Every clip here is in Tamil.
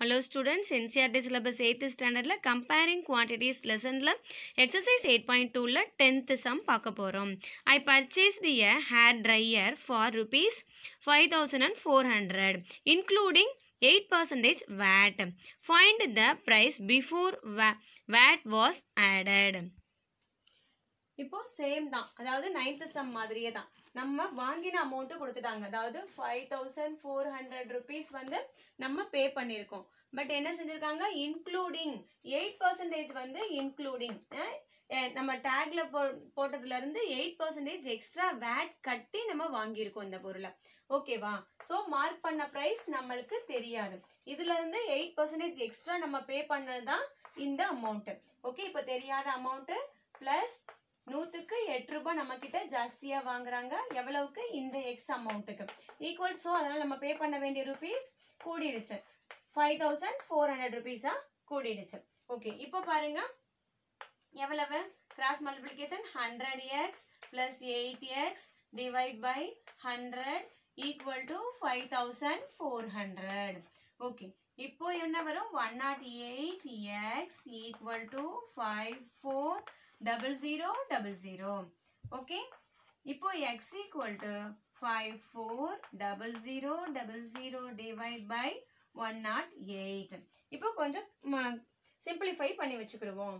hello students NCERT syllabus eighth ஸ்டாண்டர்டில் கம்பேரிங் குவான்டிட்டிஸ் லெசனில் எக்ஸசைஸ் எயிட் பாயிண்ட் டூவில் டென்த்து சம் பார்க்க போகிறோம் I purchased a hair dryer for rupees five thousand and four hundred including eight percentage VAT find the price before VAT was added இப்போ சேம் தான் அதாவது நைன்த் சம் மாதிரியே தான் நம்ம வாங்கின அமௌண்ட்டு கொடுத்துட்டாங்க அதாவது five thousand four hundred rupees வந்து நம்ம பே பண்ணியிருக்கோம் பட் என்ன செஞ்சுருக்காங்க இன்க்ளூடிங் எயிட் பர்சன்டேஜ் வந்து இன்க்ளூடிங் நம்ம டேக்ல போ போட்டதுல இருந்து எயிட் பர்சன்டேஜ் எக்ஸ்ட்ரா வேட் கட்டி நம்ம வாங்கியிருக்கோம் இந்த பொருளை ஓகேவா ஸோ மார்க் பண்ண ப்ரைஸ் நம்மளுக்கு தெரியாது இதுல இருந்து எயிட் பர்சன்டேஜ் எக்ஸ்ட்ரா நம்ம பே பண்ணது தான் இந்த அமௌண்ட்டு ஓகே இப்போ தெரியாத அமௌண்ட்டு ப்ளஸ் நூற்றுக்கு எட்டு ரூபாய் நம்ம கிட்ட ஜாஸ்தியா வாங்குறாங்க எவ்வளவுக்கு இந்த எக்ஸ் அமௌண்ட்டுக்கு ஈக்குவல் ஸோ அதனால நம்ம பே பண்ண வேண்டிய ருபீஸ் கூடிடுச்சு ஃபைவ் தௌசண்ட் ஃபோர் ஹண்ட்ரட் ருபீஸா கூடிடுச்சு ஓகே இப்போ பாருங்க எவ்வளவு cross multiplication hundred x plus eight x divide by hundred equal to five thousand four hundred okay இப்போ என்ன வரும் one naught eight x equal to five four double zero double zero okay இப்போ x equal to five four double zero double zero divide by one naught eight இப்போ கொஞ்சம் சிம்பிளிஃபை பண்ணி வச்சுக்கிடுவோம்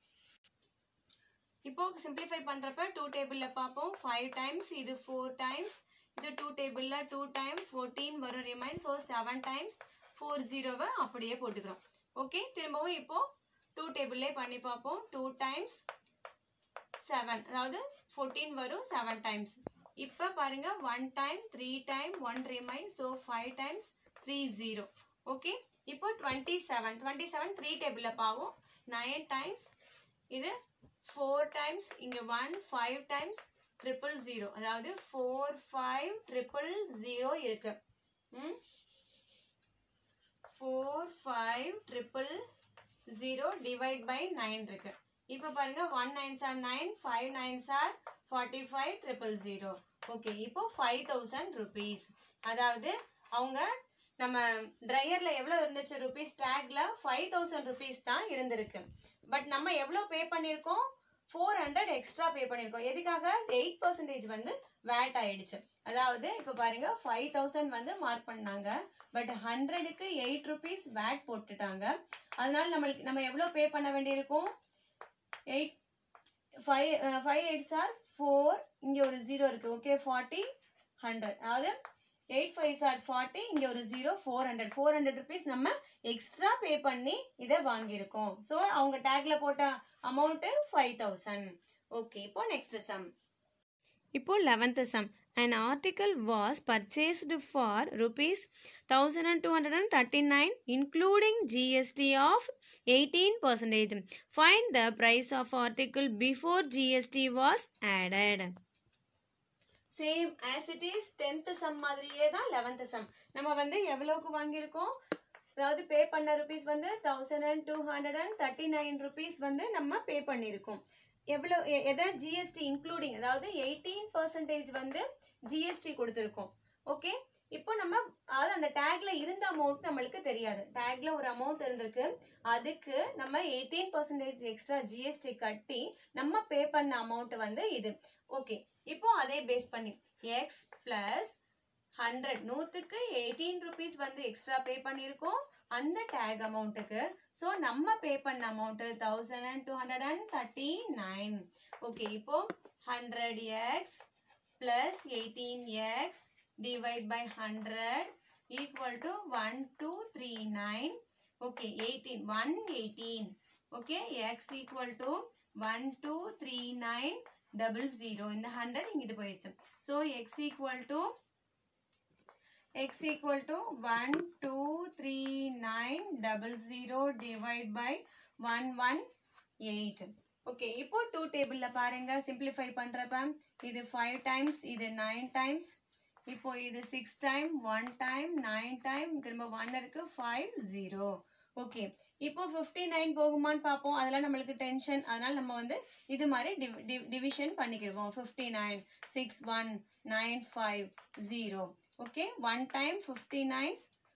இப்போ சிம்பிளிஃபை பண்ணுறப்ப டூ டேபிளில் பார்ப்போம் ஃபைவ் டைம்ஸ் இது ஃபோர் டைம்ஸ் இது டூ டேபிளில் டூ டைம் ஃபோர்டீன் வரும் remain so seven times four ஜீரோவை அப்படியே போட்டுக்கிறோம் ஓகே திரும்பவும் இப்போ டூ டேபிள்லே பண்ணி பார்ப்போம் டூ டைம்ஸ் செவன் அதாவது ஃபோர்டீன் வரும் செவன் டைம்ஸ் இப்போ பாருங்க one time three time one remain so five times three zero okay இப்போ twenty seven twenty seven three டேபிளில் பாவோம் நைன் டைம்ஸ் இது ஃபோர் டைம்ஸ் இங்கே one five times triple zero அதாவது ஃபோர் ஃபைவ் ட்ரிபிள் ஜீரோ இருக்கு ம் four five triple zero divide by nine இருக்கு இப்போ பாருங்க one nine sir nine five nine sir forty five triple zero okay இப்போ ஃபைவ் தௌசண்ட் ருபீஸ் அதாவது அவங்க நம்ம ட்ரையரில் எவ்வளோ இருந்துச்சு ருபீஸ் டேக்ல ஃபைவ் தௌசண்ட் ருபீஸ் தான் இருந்திருக்கு பட் நம்ம எவ்வளோ பே பண்ணியிருக்கோம் ஃபோர் ஹண்ட்ரட் எக்ஸ்ட்ரா பே பண்ணியிருக்கோம் எதுக்காக எயிட் பர்சன்டேஜ் வந்து வேட் ஆயிடுச்சு அதாவது இப்போ பாருங்க ஃபைவ் தௌசண்ட் வந்து மார்க் பண்ணாங்க பட் ஹண்ட்ரடுக்கு எயிட் ருபீஸ் வேட் போட்டுட்டாங்க அதனால நம்மளுக்கு நம்ம எவ்வளோ பே பண்ண வேண்டியிருக்கும் eight five five eight sir four இங்கே ஒரு ஜீரோ இருக்குது ஓகே ஃபார்ட்டி ஹண்ட்ரட் அதாவது எயிட் ஃபைவ் சார் ஃபார்ட்டி இங்கே ஒரு zero four hundred four hundred rupees நம்ம எக்ஸ்ட்ரா பே பண்ணி இதை வாங்கியிருக்கோம் ஸோ அவங்க டேக்ல போட்ட அமௌண்ட்டு ஃபைவ் தௌசண்ட் ஓகே இப்போ நெக்ஸ்ட் சம் இப்போ eleventh sum an article was purchased for rupees 1239 including gst of 18 percentage find the price of article before gst was added same as it is tenth sum மாதிரியே தான் லெவன்த் சம் நம்ம வந்து எவ்வளோக்கு வாங்கியிருக்கோம் அதாவது பே பண்ண ருபீஸ் வந்து thousand and two hundred and thirty nine rupees வந்து நம்ம பே பண்ணியிருக்கோம் எவ்வளோ எதை ஜிஎஸ்டி இன்க்ளூடிங் அதாவது எயிட்டீன் பர்சன்டேஜ் வந்து ஜிஎஸ்டி கொடுத்துருக்கோம் ஓகே இப்போ நம்ம அதாவது அந்த டேக்ல இருந்த அமௌண்ட் நம்மளுக்கு தெரியாது டேக்ல ஒரு அமௌண்ட் இருந்திருக்கு அதுக்கு நம்ம எயிட்டீன் பர்சன்டேஜ் எக்ஸ்ட்ரா ஜிஎஸ்டி கட்டி நம்ம பே பண்ண அமௌண்ட் வந்து இது ஓகே இப்போ அதே பேஸ் பண்ணி எக்ஸ் பிளஸ் ஹண்ட்ரட் நூற்றுக்கு எயிட்டீன் ருபீஸ் வந்து எக்ஸ்ட்ரா பே பண்ணியிருக்கோம் அந்த டேக் அமௌண்ட்டுக்கு ஸோ நம்ம பே பண்ண amount thousand and two hundred and thirty nine okay இப்போ hundred x plus eighteen x divide by 100 equal to 1239 okay 18 118 okay x equal to 1239 double zero இந்த 100 இங்கிட்டு போயிடுச்சு so x equal to x equal to 1239 double zero divide by 118 okay இப்போ டூ டேபிள்ல பாருங்க சிம்பிளிஃபை பண்றப்ப இது ஃபைவ் டைம்ஸ் இது நைன் டைம்ஸ் இப்போ இது six time one time nine time திரும்ப ஒன் இருக்கு ஃபைவ் ஜீரோ ஓகே இப்போ ஃபிஃப்டி நைன் போகுமான்னு பார்ப்போம் அதெல்லாம் நம்மளுக்கு டென்ஷன் அதனால நம்ம வந்து இது மாதிரி டிவிஷன் பண்ணிக்கிடுவோம் fifty nine six one nine five zero okay one time fifty nine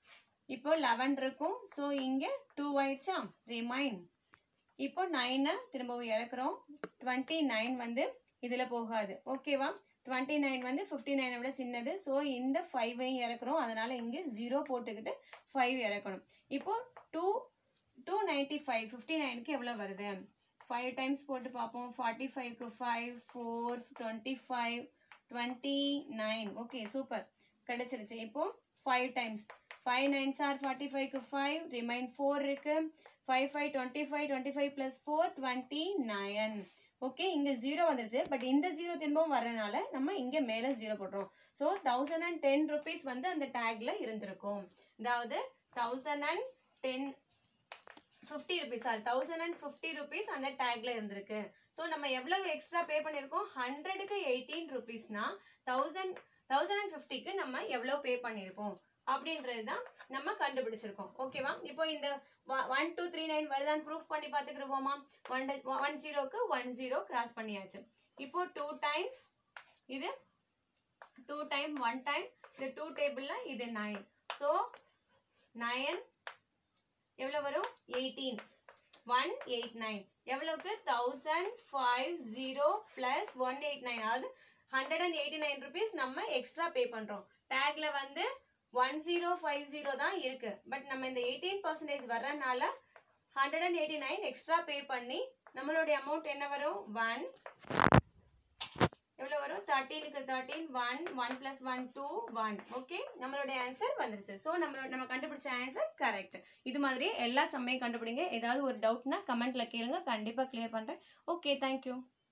இப்போ லெவன் இருக்கும் ஸோ இங்கே டூ ஆயிடுச்சா ரிமைன் இப்போ நைனை திரும்பவும் இறக்குறோம் டுவெண்ட்டி நைன் வந்து இதில் போகாது ஓகேவா டுவெண்ட்டி நைன் வந்து ஃபிஃப்டி நைனை விட சின்னது ஸோ இந்த ஃபைவையும் இறக்குறோம் அதனால இங்கே ஜீரோ போட்டுக்கிட்டு ஃபைவ் இறக்கணும் இப்போ two two ninety five fifty நைனுக்கு எவ்வளோ வருது ஃபைவ் டைம்ஸ் போட்டு பார்ப்போம் ஃபார்ட்டி ஃபைவ்க்கு five four twenty five twenty nine okay super கிடைச்சிருச்சு இப்போ five times five nines are forty ஃபைவ்க்கு ஃபைவ் ரிமைன் ஃபோர் இருக்கு five five twenty five twenty five plus four twenty nine okay இங்கே ஜீரோ வந்துருச்சு பட் இந்த ஜீரோ திரும்பவும் வரனால நம்ம இங்கே மேலே ஜீரோ போடுறோம் so thousand and ten rupees வந்து அந்த டேக்ல இருந்திருக்கும் அதாவது thousand and ten fifty rupees sir thousand and fifty rupees அந்த டேக்ல இருந்திருக்கு ஸோ நம்ம எவ்வளவு எக்ஸ்ட்ரா பே பண்ணியிருக்கோம் ஹண்ட்ரடுக்கு எயிட்டீன் ருபீஸ்னா தௌசண்ட் தௌசண்ட் அண்ட் ஃபிஃப்டிக்கு நம்ம எவ்வளோ பே பண்ணியிருப்போம் அப்படின்றது தான் நம்ம கண்டுபிடிச்சிருக்கோம் ஓகேவா இப்போ இந்த ஒன் டூ த்ரீ நைன் வருதான்னு ப்ரூஃப் பண்ணி பார்த்துக்கிருவோமா ஒன் ஒன் ஜீரோக்கு ஒன் ஜீரோ கிராஸ் பண்ணியாச்சு இப்போ டூ டைம்ஸ் இது டூ டைம் ஒன் டைம் இந்த டூ டேபிளில் இது நைன் ஸோ நைன் எவ்வளோ வரும் எயிட்டீன் ஒன் எயிட் நைன் எவ்வளோக்கு thousand five zero plus one eight nine அதாவது hundred and eighty nine rupees நம்ம எக்ஸ்ட்ரா பே பண்ணுறோம் டேக்ல வந்து ஒன் ஜீரோ ஃபைவ் ஜீரோ தான் இருக்கு பட் நம்ம இந்த எயிட்டீன் பர்சன்டேஜ் வர்றதுனால hundred and eighty nine extra pay பண்ணி நம்மளுடைய அமௌண்ட் என்ன வரும் ஒன் எவ்வளோ வரும் தேர்ட்டீனுக்கு thirteen one one plus one two one okay நம்மளுடைய ஆன்சர் வந்துருச்சு ஸோ நம்மளோட நம்ம கண்டுபிடிச்ச ஆன்சர் கரெக்ட் இது மாதிரி எல்லா சம்மையும் கண்டுபிடிங்க ஏதாவது ஒரு டவுட்னா கமெண்ட்ல கேளுங்க கண்டிப்பாக கிளியர் பண்ணுறேன் ஓகே தேங்க்யூ